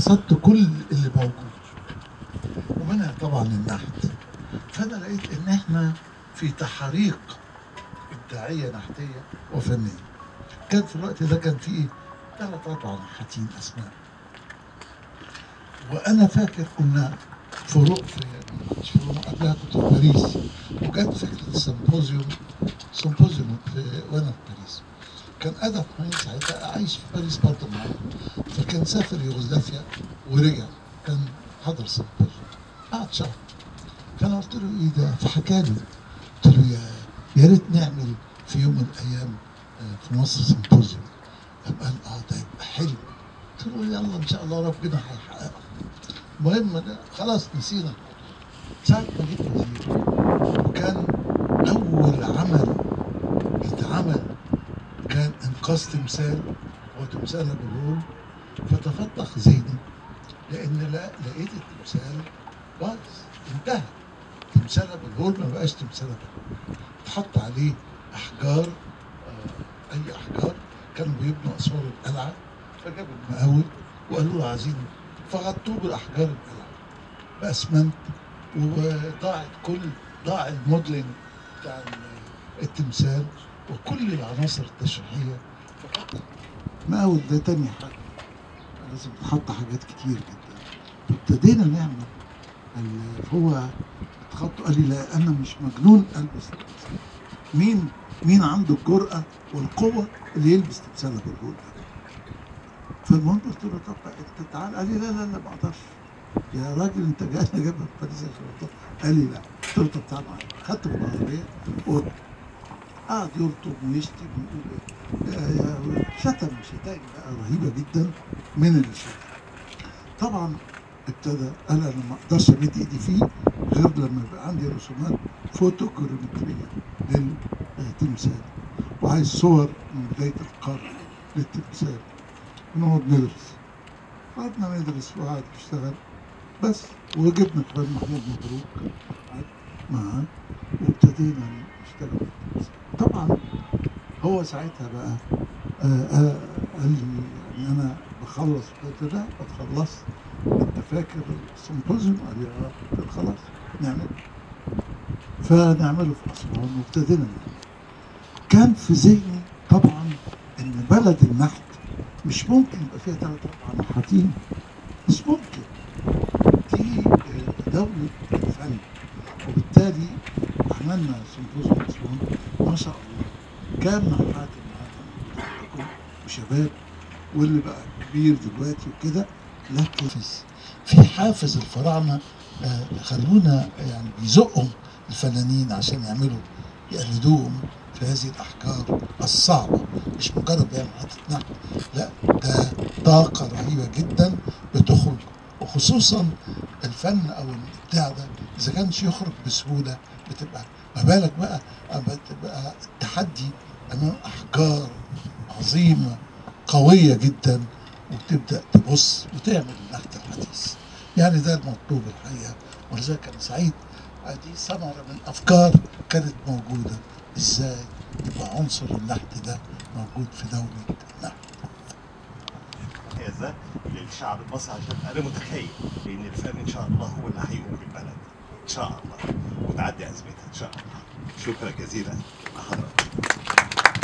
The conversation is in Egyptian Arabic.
رصدت كل اللي موجود ومنها طبعا النحت فانا لقيت ان احنا في تحريق ابداعيه نحتيه وفنيه كان في الوقت ده كان في ثلاث اربع نحاتين اسماء وانا فاكر كنا فروق في مش فروق قبلها كنت في باريس وجت فكره السيمبوزيوم سيمبوزيوم في وانا في باريس كان ادم حميد ساعتها عايش في باريس برضه معايا فكان سافر يوغوسلافيا ورجع كان حضر سيمبوزيوم قعد شهر فانا قلت له ايه ده فحكى لي قلت له يا يا ريت نعمل في يوم من الايام آه، في مصر سيمبوزيوم قام قال اه ده يبقى حلو قلت له يلا ان شاء الله ربنا هيحققه المهم ده خلاص نسينا ساعة ما جيت وزير وكان أول عمل اتعمل كان إنقاذ تمثال هو تمثال أبو الهول فتفتح ذهني لأن لا لقيت التمثال بايظ انتهى تمثال أبو الهول ما بقاش تمثال أبو الهول اتحط عليه أحجار آه، أي أحجار كانوا بيبنوا أسوار القلعة فجابوا المقاول وقالوا له عايزين فغطوه بالاحجار القلعه باسمنت وضاعت كل ضاع الموديلنج بتاع ال- التمثال وكل العناصر التشريحيه فقط مقاول ده تاني حاجه لازم تحط حاجات كتير جدا فابتدينا نعمل ال- هو اتخطوا قال لي لا انا مش مجنون البس تمثال مين مين عنده الجرأة والقوة اللي يلبس تمثال ابو الهول ده فالمهم قلت له طب انت تعال قال لي لا لا لا ما اقدرش يا راجل انت جاي انا جايبك في باريس عشان أطلع. قال لي لا قلت له طب تعال معايا خدته من العربيه وقلت قعد يلطم ويشتم ويقول إيه. يا- يا- شتم شتائم بقى رهيبه جدا من اللي شتم طبعا ابتدى قال انا ما اقدرش امد ايدي فيه غير لما يبقى عندي رسومات فوتوكريمتريه للتمثال وعايز صور من بدايه القرن للتمثال ونقعد ندرس قعدنا ندرس وقعد يشتغل بس وجبنا كمان محمود مبروك قعد معاه وابتدينا نشتغل في التمثيل. طبعا هو ساعتها بقى آه آه قال لي يعني انا بخلص قلت له لا ما تخلصت انت فاكر السيمبوزيوم قال لي اه قلت له خلاص نعمل فنعمله في اسوان وابتدينا نعمل كان في ذهني طبعا ان بلد النحت مش ممكن يبقى فيها ثلاث اربع نحاتين مش ممكن دي آه، دولة الفن وبالتالي عملنا سيمبوزيوم اسوان ما شاء الله كام نحات النهارده وشباب واللي بقى كبير دلوقتي وكده لكن في حافز الفراعنه آه، خلونا يعني بيزقهم الفنانين عشان يعملوا يقلدوهم في هذه الاحجار الصعبه مش مجرد بيعمل حته نحت لا ده طاقه رهيبه جدا بتخرج وخصوصا الفن او الابداع ده اذا كانش يخرج بسهوله بتبقى ما بالك بقى أما تبقى التحدي امام احجار عظيمه قويه جدا وتبدا تبص وتعمل النحت الحديث يعني ده المطلوب الحقيقه ولذلك انا سعيد دي ثمره من افكار كانت موجوده ازاي يبقى عنصر النحت ده موجود في دوله النحت هذا للشعب المصري عشان انا متخيل ان الفن ان شاء الله هو اللي هيقوم بالبلد ان شاء الله وتعدي ازمتها ان شاء الله شكرا جزيلا لحضرتك